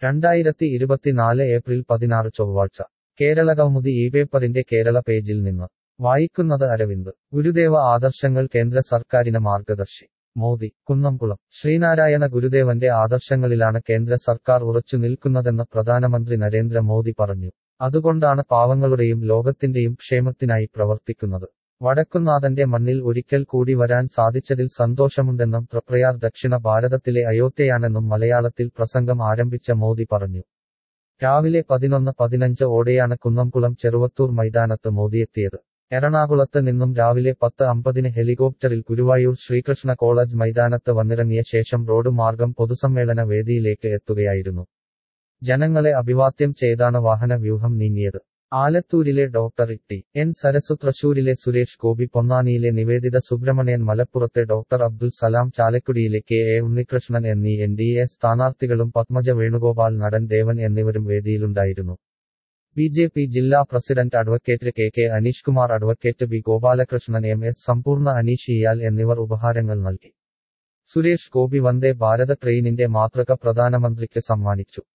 രണ്ടായിരത്തി ഇരുപത്തിനാല് ഏപ്രിൽ പതിനാറ് ചൊവ്വാഴ്ച കേരള കൗമുദി ഈ പേപ്പറിന്റെ കേരള പേജിൽ നിന്ന് വായിക്കുന്നത് അരവിന്ദ് ഗുരുദേവ ആദർശങ്ങൾ കേന്ദ്ര സർക്കാരിന് മാർഗദർശി മോദി കുന്നംകുളം ശ്രീനാരായണ ഗുരുദേവന്റെ ആദർശങ്ങളിലാണ് കേന്ദ്ര സർക്കാർ ഉറച്ചു നിൽക്കുന്നതെന്ന് പ്രധാനമന്ത്രി നരേന്ദ്ര മോദി പറഞ്ഞു അതുകൊണ്ടാണ് പാവങ്ങളുടെയും ലോകത്തിന്റെയും ക്ഷേമത്തിനായി പ്രവർത്തിക്കുന്നത് വടക്കുന്നാഥന്റെ മണ്ണിൽ ഒരിക്കൽ കൂടി വരാൻ സാധിച്ചതിൽ സന്തോഷമുണ്ടെന്നും തൃപ്രയാർ ദക്ഷിണ ഭാരതത്തിലെ അയോധ്യയാണെന്നും മലയാളത്തിൽ പ്രസംഗം ആരംഭിച്ച മോദി പറഞ്ഞു രാവിലെ പതിനൊന്ന് പതിനഞ്ച് ഓടെയാണ് കുന്നംകുളം ചെറുവത്തൂർ മൈതാനത്ത് മോദിയെത്തിയത് എറണാകുളത്ത് നിന്നും രാവിലെ പത്ത് അമ്പതിന് ഹെലികോപ്റ്ററിൽ ഗുരുവായൂർ ശ്രീകൃഷ്ണ കോളേജ് മൈതാനത്ത് വന്നിറങ്ങിയ ശേഷം റോഡ് മാർഗം പൊതുസമ്മേളന വേദിയിലേക്ക് എത്തുകയായിരുന്നു ജനങ്ങളെ അഭിവാദ്യം ചെയ്താണ് വാഹന വ്യൂഹം നീങ്ങിയത് ആലത്തൂരിലെ ഡോക്ടർ ടി എൻ സരസു തൃശൂരിലെ സുരേഷ് ഗോപി പൊന്നാനിയിലെ നിവേദിത സുബ്രഹ്മണ്യൻ മലപ്പുറത്തെ ഡോക്ടർ അബ്ദുൽ സലാം ചാലക്കുടിയിലെ കെ എ ഉണ്ണികൃഷ്ണൻ എന്നീ എൻ ഡി എ സ്ഥാനാർത്ഥികളും പത്മജ വേണുഗോപാൽ നടൻ ദേവൻ എന്നിവരും വേദിയിലുണ്ടായിരുന്നു ബി ജെ പി ജില്ലാ president advocate K K Aneesh Kumar advocate B Gopalakrishnan M S Sampoorna Aneesh ഇയാൽ എന്നിവർ ഉപഹാരങ്ങൾ നൽകി സുരേഷ് ഗോപി വന്ദേ ഭാരത ട്രെയിനിന്റെ മാതൃക പ്രധാനമന്ത്രിക്ക് സമ്മാനിച്ചു